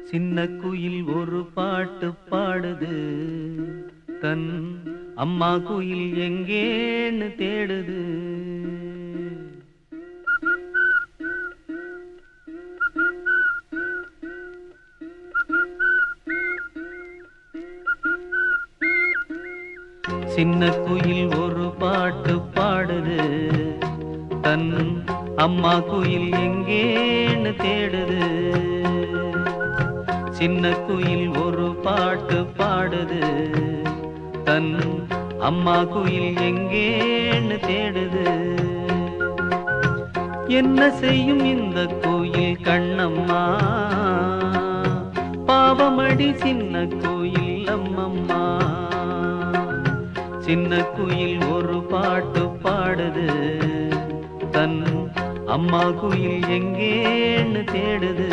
சின்ன குயில் ஒரு பாட்டு பாடுது தன் அம்மா குயில் எங்கேன்னு தேடுது சின்ன குயில் ஒரு பாட்டு பாடுது தன் அம்மா குயில் எங்கேன்னு தேடுது சின்ன குயில் ஒரு பாட்டு பாடுது தன் அம்மா குயில் எங்கேன்னு தேடுது என்ன செய்யும் இந்த கோயில் கண்ணம்மா பாவமடி சின்ன கோயில் அம்மம்மா சின்ன குயில் ஒரு பாட்டு பாடுது தன் அம்மா குயில் எங்கேன்னு தேடுது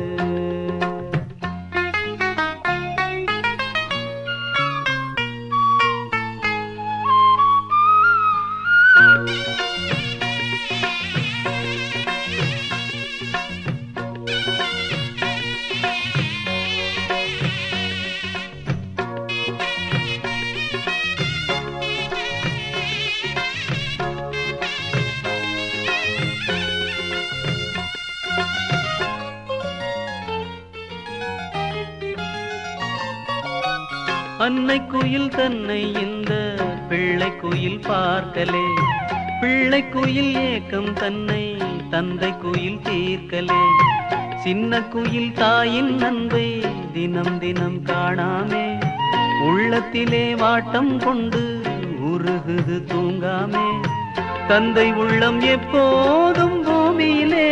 அன்னை குயில் தன்னை இந்த பிள்ளை குயில் பார்க்கலே பிள்ளை குயில் ஏக்கம் தன்னை தந்தை குயில் தீர்க்கலே சின்ன குயில் தாயின் அன்பை தினம் தினம் காணாமே உள்ளத்திலே வாட்டம் கொண்டு உருகுது தூங்காமே தந்தை உள்ளம் எப்போதும் பூமியிலே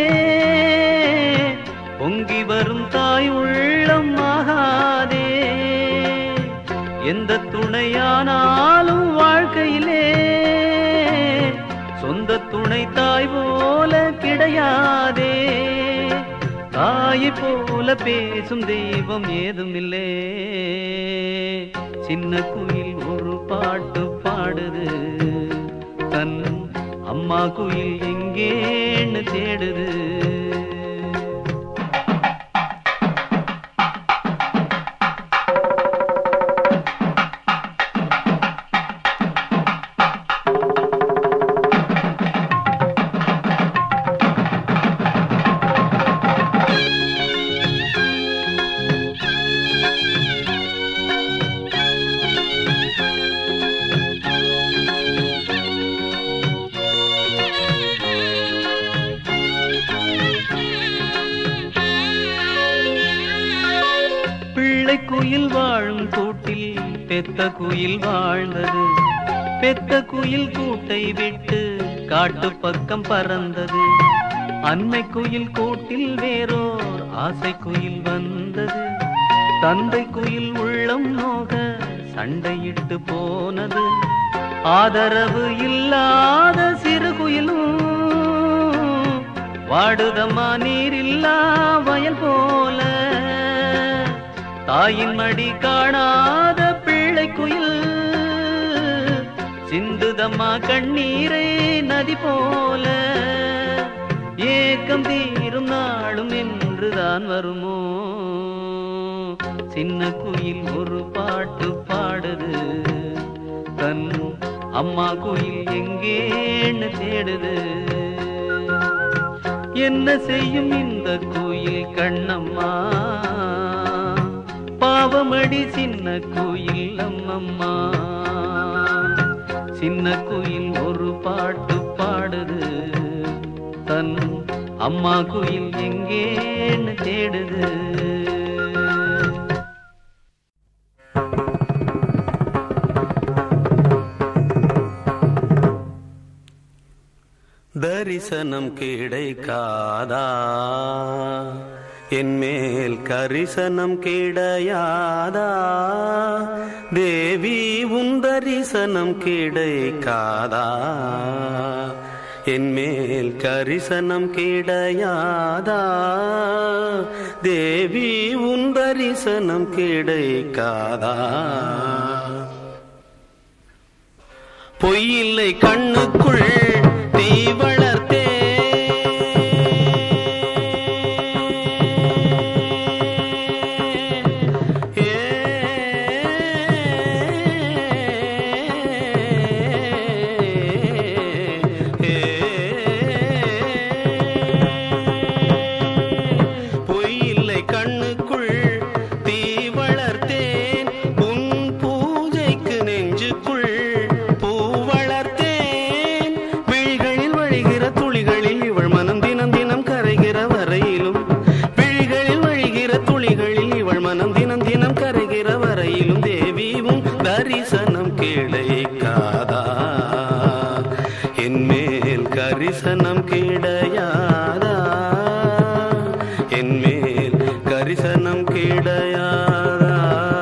பொங்கி வரும் தாய் உள்ளம் ஆகாதே எந்த துணையானாலும் வாழ்க்கையிலே சொந்த துணை தாய் போல கிடையாதே தாயை போல பேசும் தெய்வம் ஏதும் இல்லே சின்ன குயில் ஒரு பாட்டு பாடுது தன் அம்மா குயில் எங்கேன்னு தேடுது பிள்ளை குயில் வாழும் கூட்டில் பெத்த குயில் வாழ்ந்தது பெத்த குயில் கூட்டை விட்டு காட்டு பக்கம் பறந்தது அன்னை குயில் கூட்டில் வேறோர் ஆசை குயில் வந்தது தந்தை குயில் உள்ளம் நோக சண்டையிட்டு போனது ஆதரவு இல்லாத சிறு குயிலும் வாடுதம்மா நீரில்லா வயல் போல தாயின் மடி காணாத பிள்ளை குயில் சிந்துதம்மா கண்ணீரை நதி போல ஏக்கம் தீரும் நாளும் என்றுதான் வருமோ சின்ன குயில் ஒரு பாட்டு பாடுது தன் அம்மா குயில் எங்கேன்னு தேடுது என்ன செய்யும் இந்த கோயில் கண்ணம்மா பாவமடி சின்ன கோயில் அம்மம்மா சின்ன கோயில் ஒரு பாட்டு பாடுது தன் அம்மா கோயில் எங்கேன்னு தேடுது தரிசனம் கிடைக்காதா என் மேல் கரிசனம் கிடையாதா தேவி உன் தரிசனம் கிடைக்காதா என் மேல் கரிசனம் கிடையாதா தேவி உன் தரிசனம் கிடைக்காதா பொய்யில்லை கண்ணுக்குள் தீ வளர்த்தே கரிசனம் கிடையாதா என் மேல் கரிசனம் கிடையாதா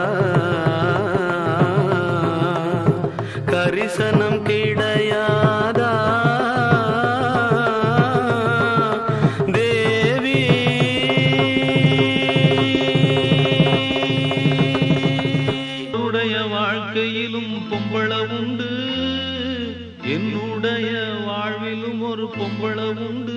கரிசனம் கிடையாதா தேவி என்னுடைய வாழ்க்கையிலும் பொம்பள உண்டு என்னுடைய வாழ்விலும் ஒரு பொம்பள உண்டு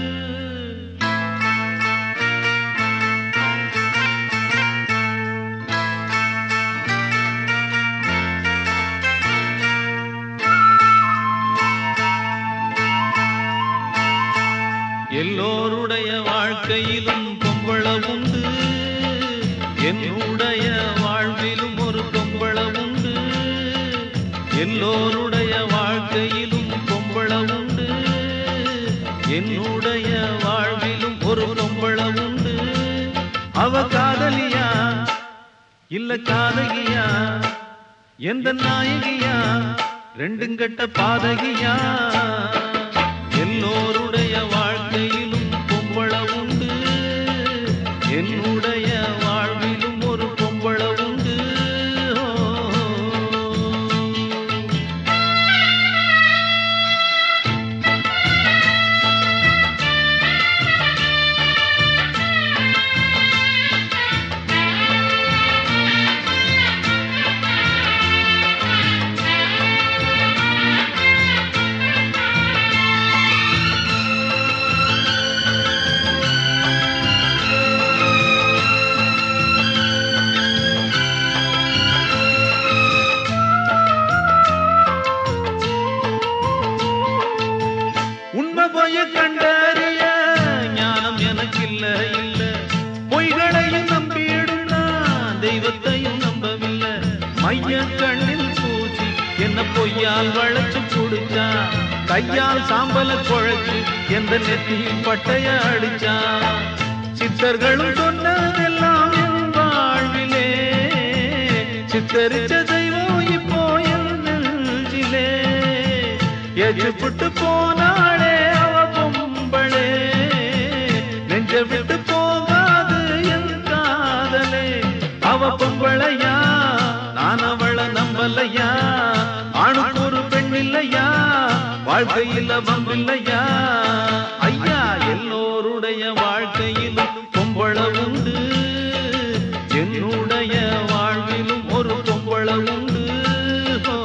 எல்லோருடைய வாழ்க்கையிலும் பொம்பள உண்டு என்னுடைய வாழ்விலும் ஒரு பொம்பள உண்டு எல்லோருடைய வாழ்க்கையிலும் பொம்பள உண்டு என்னுடைய வாழ்விலும் ஒரு பொம்பள உண்டு அவ காதலியா இல்ல காதகியா எந்த நாயகியா ரெண்டும் கட்ட பாதகியா எல்லோருடைய வாழ்க்கையிலும் பொம்பள உண்டு என்னுடைய வாழ்விலும் ஒரு பொம்பள உண்டு ஓ. உண்மை பொய்ய கண்டறிய ஞானம் எனக்கு இல்ல இல்ல பொய்களையும் நம்பிடும் நான் தெய்வத்தையும் நம்பவில்லை மைய கண்ணில் பூச்சி என்ன பொய்யால் வளைச்சு குடிச்சா கையால் சாம்பல குழைச்சு எந்த நெத்தியில் பட்டைய அடிச்சா சித்தர்களும் சொன்னதெல்லாம் என் வாழ்விலே சித்தரிச்ச தெய்வம் இப்போ என் நெஞ்சிலே எஜுப்புட்டு போனாளே அவ பொம்பளே நெஞ்ச விட்டு போகாது என் காதலே அவ பொம்பளையா நான் அவளை நம்பலையா ஆணுக்கு ஒரு பெண் இல்லையா வாழ்க்கையில் வம்பில்லையா ஐயா எல்லோருடைய வாழ்க்கையிலும் பொம்பள உண்டு என்னுடைய வாழ்விலும் ஒரு பொம்பள உண்டு ஓ.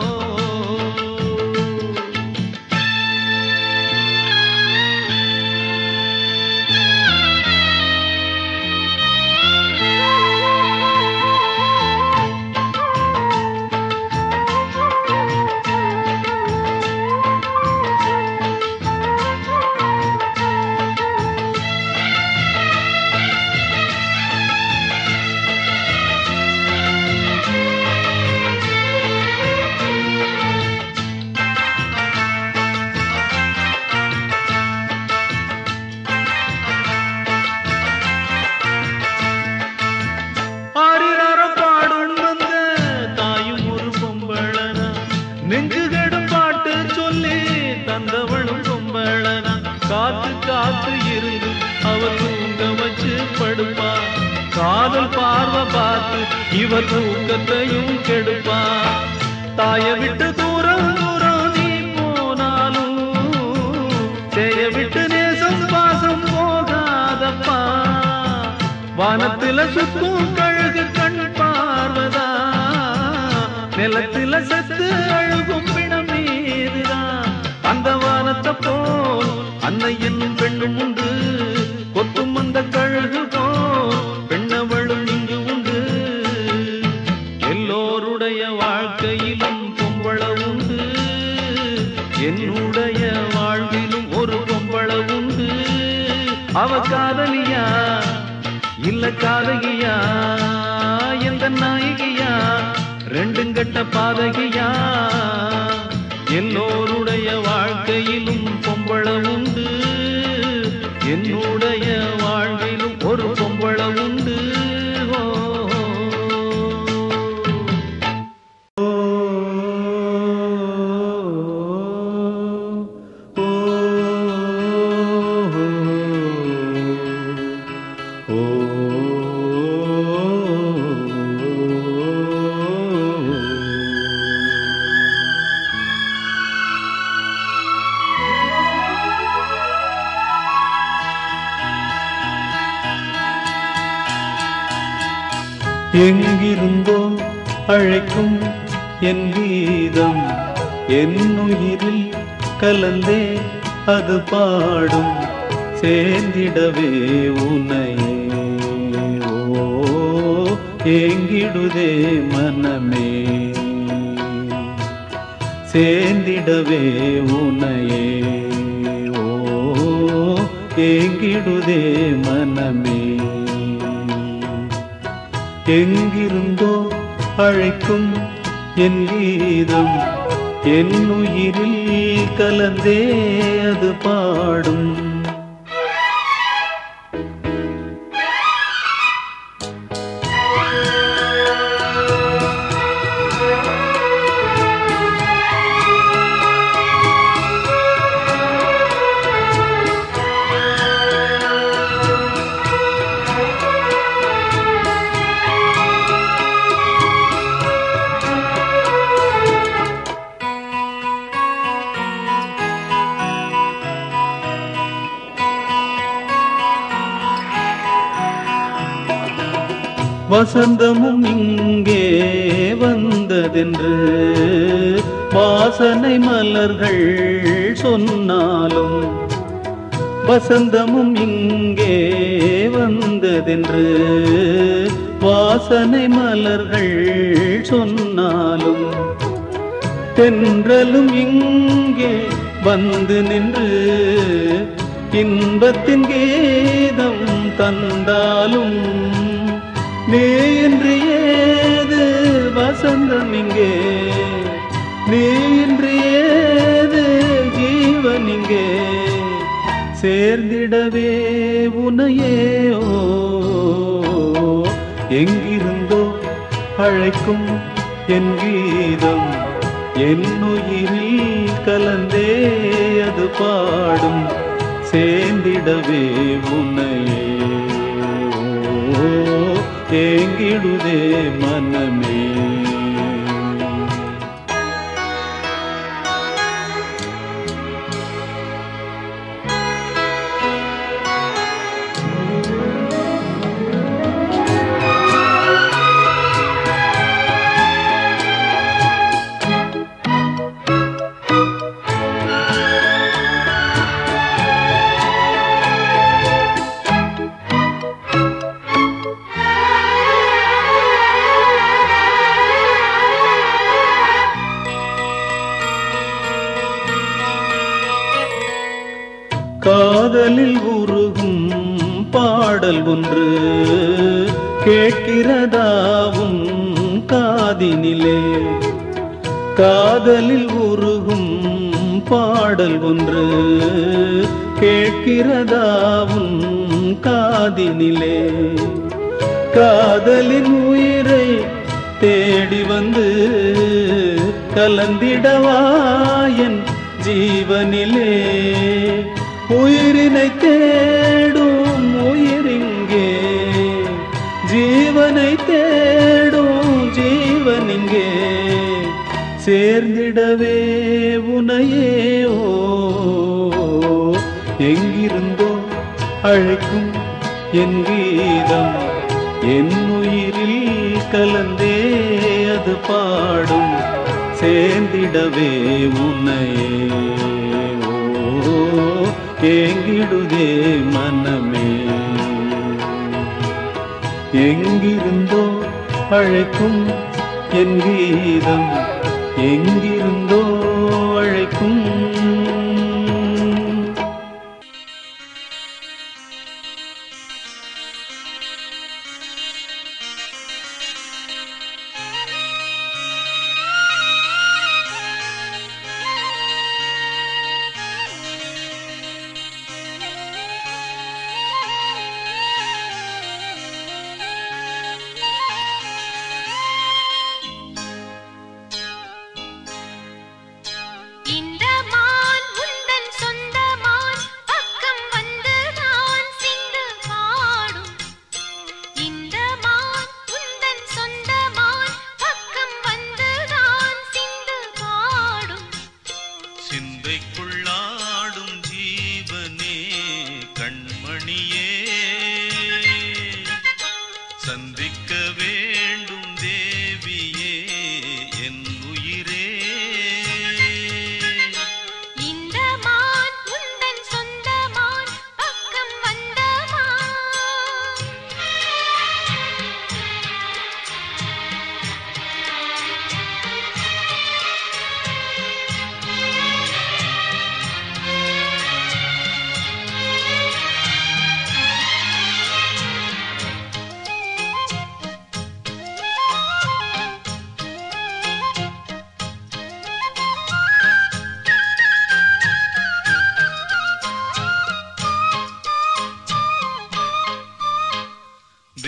ஆரிரார பாடும் வந்த தாயும் ஒரு பொம்பளனா நெஞ்சு கெடும் பாட்டு சொல்லி தந்தவளும் பொம்பளனா காத்து காத்து இருந்து அவ தூங்க வச்சு படுப்பா காதல் பார்வை பார்த்து இவ தூக்கத்தையும் கெடுப்பா தாய விட்டு தூரம் தூரம் நீ போனாலும் செய்ய விட்டு நேசம் பாசம் போகாதப்பா வானத்தில சுத்தும் கழுகு கண் பார்வதா நிலத்தில செத்து அழுகும் பிணம் மீதுதான் அந்த வானத்தை போல் அன்னையின் பெண்ணும் உண்டு கொத்தும் அந்த கழுகு போல் பெண்ணவளும் இங்கு உண்டு எல்லோருடைய வாழ்க்கையிலும் பொம்பள உண்டு என்னுடைய வாழ்விலும் ஒரு பொம்பள உண்டு அவ காதலியா இல்ல காதகியா எந்த நாயகியா ரெண்டும் கட்ட பாதகியா எல்லோருடைய வாழ்க்கையிலும் பொம்பள உண்டு என்னுடைய வாழ்விலும் ஒரு பொம்பள உண்டு ஓ. ஓ எங்கிருந்தோ அழைக்கும் என் கீதம் என் உயிரில் கலந்தே அது பாடும் சேர்ந்திடவே உனையே ஓ ஏங்கிடுதே மனமே சேர்ந்திடவே உனையே ஓ ஏங்கிடுதே மனமே எங்கிருந்தோ அழைக்கும் என் கீதம் என் உயிரில் கலந்தே அது பாடும் வசந்தமும் இங்கே வந்ததென்று வாசனை மலர்கள் சொன்னாலும் வசந்தமும் இங்கே வந்ததென்று வாசனை மலர்கள் சொன்னாலும் தென்றலும் இங்கே வந்து நின்று இன்பத்தின் கீதம் தந்தாலும் நீ இன்று ஏது வசந்தம் இங்கே நீ இன்று ஏது ஜீவன் இங்கே சேர்ந்திடவே உனையே ஓ எங்கிருந்தோ அழைக்கும் என் கீதம் என் உயிரில் கலந்தே அது பாடும் சேர்ந்திடவே உனையே ஓ ஏங்கிடுதே மனமே காதலில் உருகும் பாடல் ஒன்று கேட்கிறதாவும் காதினிலே காதலில் உருகும் பாடல் ஒன்று கேட்கிறதாவும் காதினிலே காதலின் உயிரை தேடி வந்து கலந்திடவாயன் ஜீவனிலே உயிரினை தேடும் உயிரிங்கே ஜீவனை தேடும் ஜீவனிங்கே சேர்ந்திடவே உனையே ஓ எங்கிருந்தோ அழைக்கும் என் கீதம் என் உயிரில் கலந்தே அது பாடும் சேர்ந்திடவே உன்னையே ஓ ஏங்கிடுதே மனமே எங்கிருந்தோ அழைக்கும் என் கீதம் எங்கிருந்தோ அழைக்கும்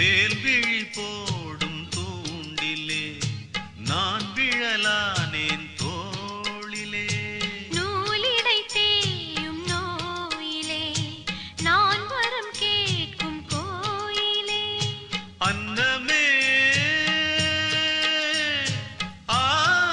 வேல்விழி போடும் தூண்டிலே நான் விழலானேன் தோளிலே நூலிடை தேயும் நோயிலே நான் வரம் கேட்கும் கோயிலே அன்னமே ஆ,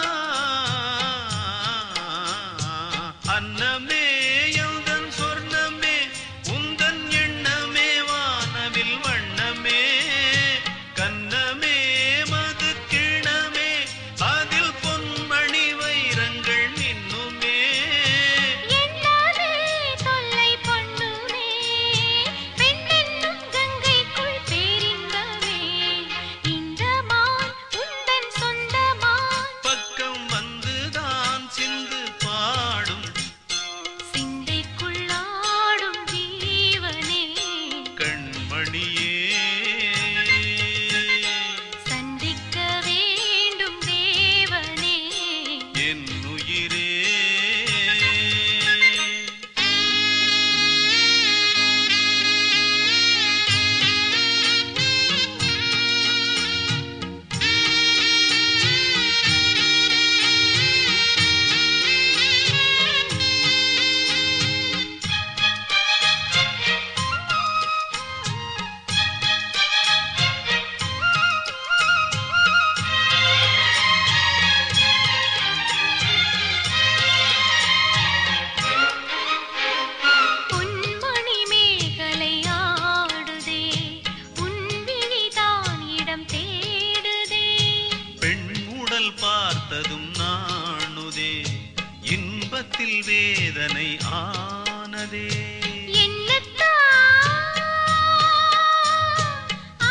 அன்னமே எந்தன் சொர்ணமே உந்தன் எண்ணமே வானவில் வண்ணமே கன்னமே மது கிணமே அதில் பொன்மணி வைரங்கள் மின்னுமே என்னாலே தொல்லை பண்ணுமே பெண்ணென்னும் கங்கைக்குள் பேரின்பமே இந்த மான் உந்தன் சொந்தமான் பக்கம் வந்துதான் சிந்து பாடும் சிந்தைக்குள்ளாடும் ஜீவனே கண்மணியே சந்திக்க வேண்டும் தேவனே என் உயிரே பொன்மணி மேகலை ஆடுதே உன் விழிதான் இடம் தேடுதே பெண் உடல் பார்த்ததும் நாணுதே இன்பத்தில் வேதனை ஆனதே என்னத்தான் ஆ,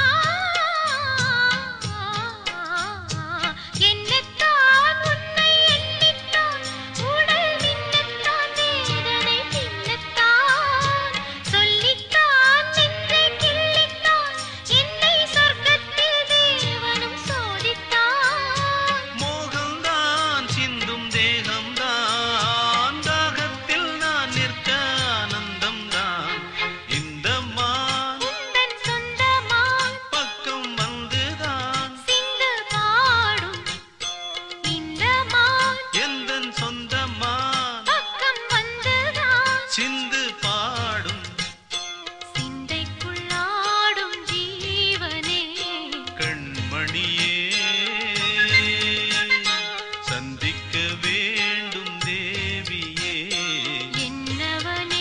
என்னத்தான் உன்னை எண்ணித்தான் உடல் மின்னத்தான் வேதனை பின்னத்தான் சொல்லித்தான் நின்றே கிள்ளித்தான் என்னை சொர்க்கத்தில் தேவனும் சோதித்தான் மோகம்தான் சிந்தும் தேகம்தான் தாகத்தில் நான் நிற்க ஆனந்தம்தான் இந்த மான் உந்தன் சொந்தமான் பக்கம் வந்துதான் சிந்து பாடும் இந்த மான் எந்தன் சொந்தமான் பக்கம் வந்துதான் சிந்து பாடும் சிந்தைக்குள்ளாடும் ஜீவனே கண்மணியே சந்திக்க வேண்டும் தேவியே என்னவனே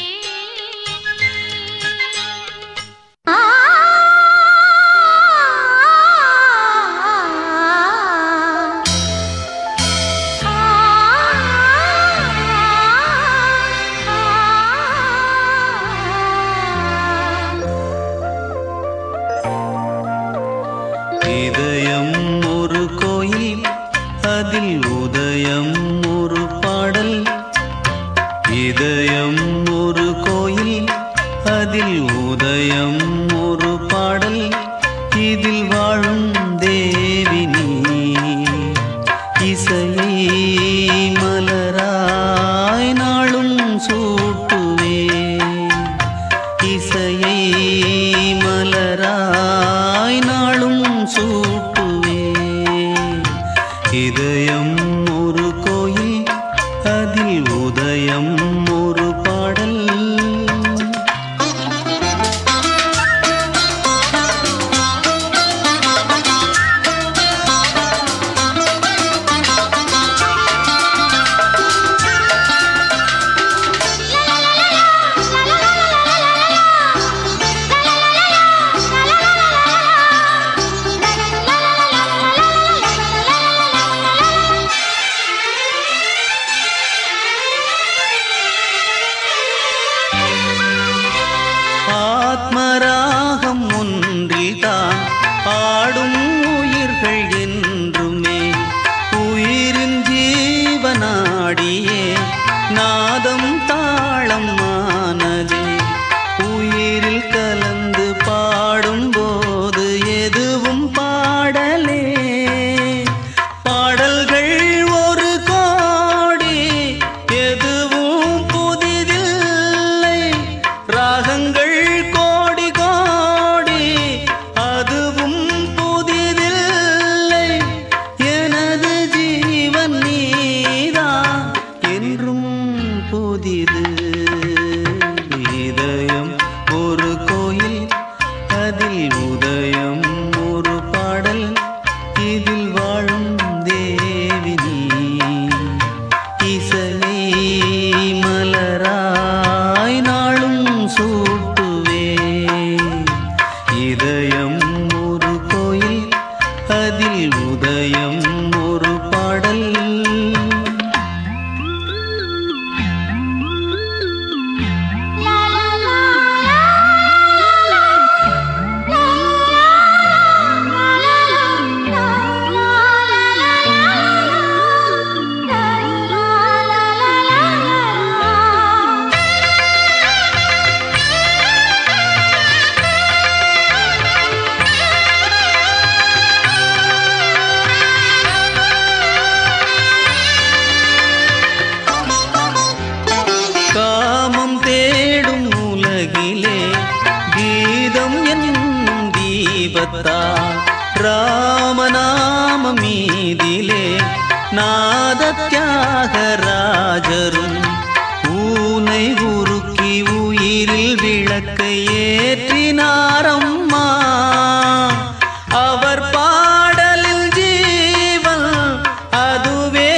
இதயம் ஒரு கோயில் அதில் உதயம் ஒரு பாடல் இதயம் ஒரு கோயில் அதில் உதயம் ஒரு பாடல் இதில் வாழும் தேவி நீ இசையை மலராய் நாளும் சூட்டுவே இசையை மலராய் நாளும் சூட்டுவே இதயம் ஒரு கோயில் அதில் உதயம் ஒரு பாடல் ஆத்மராகம் ஒன்றில்தான் பாடும் உயிர்கள் என்றுமே உயிரின் ஜீவனாடியே நாதம் தாளம் ஆனதே உயிரில் கலந்து பாடும்போது எதுவும் பாடலே பாடல்கள் ஒரு கோடி எதுவும் புதிதில்லை ராகங்கள் கோடி கோடி அது தீபத்தால் ராமநாம மீதிலே நாத தியாகராஜரும் ஊனை உருக்கி உயிரில் விளக்கை ஏற்றினாரம்மா அவர் பாடலில் ஜீவன் அதுவே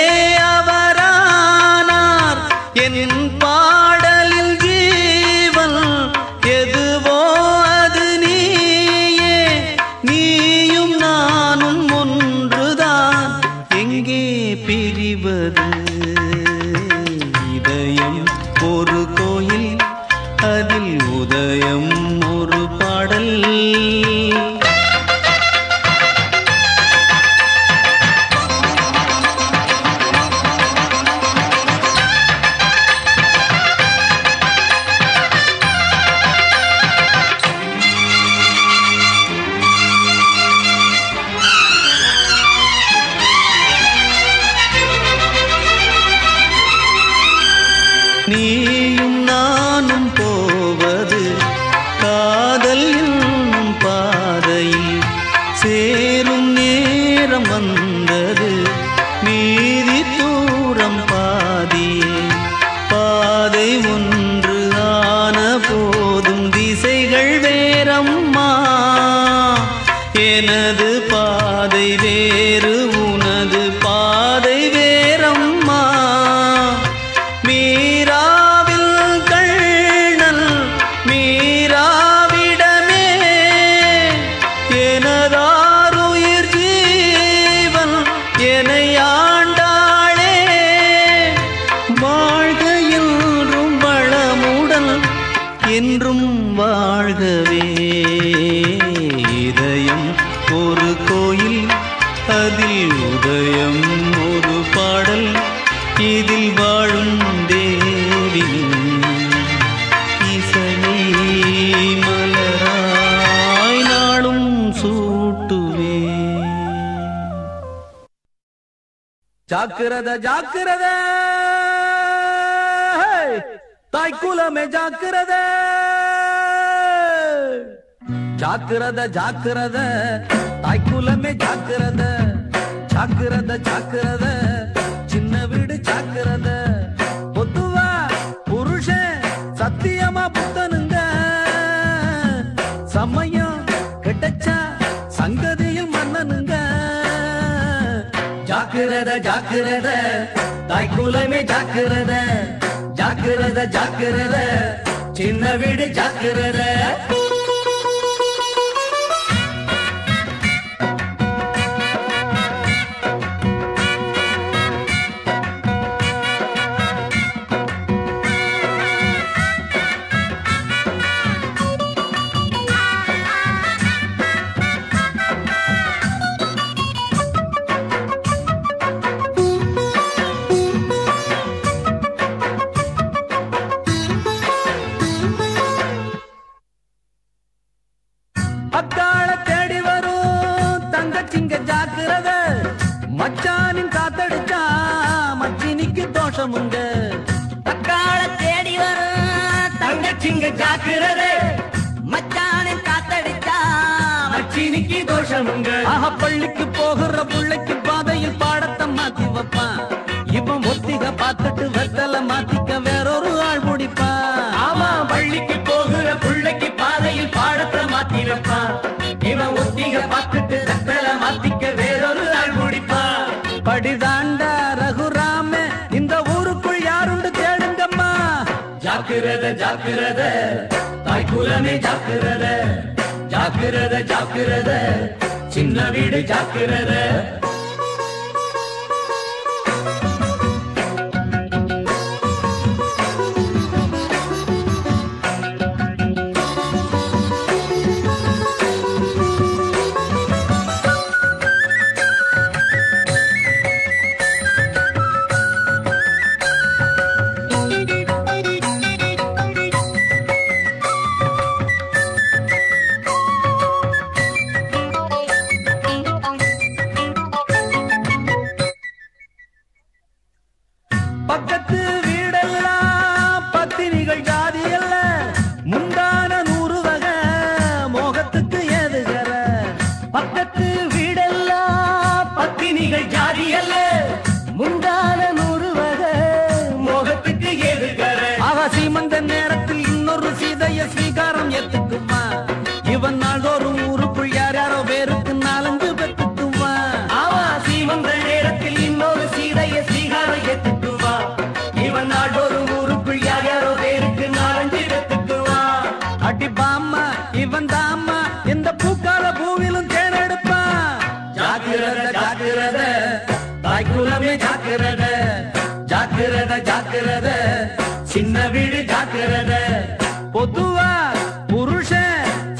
அவரானார் என் பாடலில் ஜீவன் எதுவோ அது நீயே நீயும் நானும் ஒன்றுதான் எங்கே பிரிவது இதயம் ஒரு கோயில் அதில் உதயம் ஒரு பாடல் நீயும் நானும் போவது காதல் என்னும் பாதையில் சேரும் நேரம் வந்தது மீதி தூரம் பாதியே பாதை ஒன்று ஆன போதும் திசைகள் வேறம்மா எனது பாதை வேறு உனது பாதை வேறம்மா மீராவில் கண்ணல் மீராவிடமே எனதாருயிர் ஜீவன் என்னை ஆண்டாளே வாழ்க என்றும் வளமுடன் என்றும் வாழ்கவே இதயம் ஒரு கோயில் அதில் உதயம் ஒரு பாடல் இதில் வாழும் தேவின் இசையை மலராய் நாளும் சூட்டுவே ஜாக்கிரத ஜாக்கிரத தாய்க்குலமே ஜாக்கிரத ஜாக்கிரத ஜாக்கிரத தாய்க்குலமே ஜாக்கிரத ஜாக்கிரத ஜாக்கிரத சின்ன வீடு ஜாக்கிரத பொத்துவா புருஷன் சத்தியமா புத்தனுங்க சமயம் கிடைச்சா சங்கதியில் மன்னனுங்க ஜாக்கிரத ஜாக்கிரத தாய்க்குலமே ஜாக்கிரத ஜாக்கிரத ஜாக்கிரத சின்ன வீடு ஜாக்கிரத அக்காள தேடி வரும் தங்கச்சிங்க ஜாக்கிரத மச்சானின் காத்தடிச்சா மச்சினிக்கு தோஷமுங்க அக்காள தேடி வரும் தங்கச்சிங்க ஜாக்கிரத மச்சானின் காத்தடிச்சா மச்சினிக்கு தோஷமுங்க ஆஹா பள்ளிக்கு போகிற புள்ளைக்கு பாதையில் பாடத்தை மாத்தி வைப்பான் இவன் ஒத்திக பார்த்துட்டு வெத்தல மாத்திக்க வேறொரு ஆள் முடிப்பான் ஆமா பள்ளிக்கு போகிற புள்ளைக்கு பாதையில் பாடத்தை மாத்தி வைப்பான் இவன் ஒத்திக பார்த்துட்டு வெத்தல மாத்திக்க வேறொரு ஆள் முடிப்பான் படிதாண்டா ரகுராம இந்த ஊருக்குள் யாருண்டு தேடுங்கம்மா ஜாக்கிரத ஜாக்கிரத தாய்க்குலமே ஜாக்கிரத ஜாக்கிரத ஜாக்கிரத சின்ன வீடு ஜாக்கிரத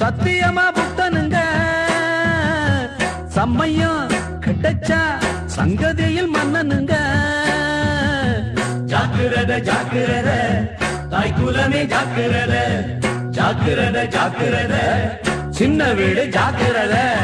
சத்தியமா புத்தனுங்க சம்மையம் கிடைச்சா சங்கதியில் மன்னனுங்க ஜாக்கிரத ஜாக்கிரத தாய் குலமே ஜாக்கிரத ஜாக்கிரத ஜாக்கிரத சின்ன வீடு ஜாக்கிரத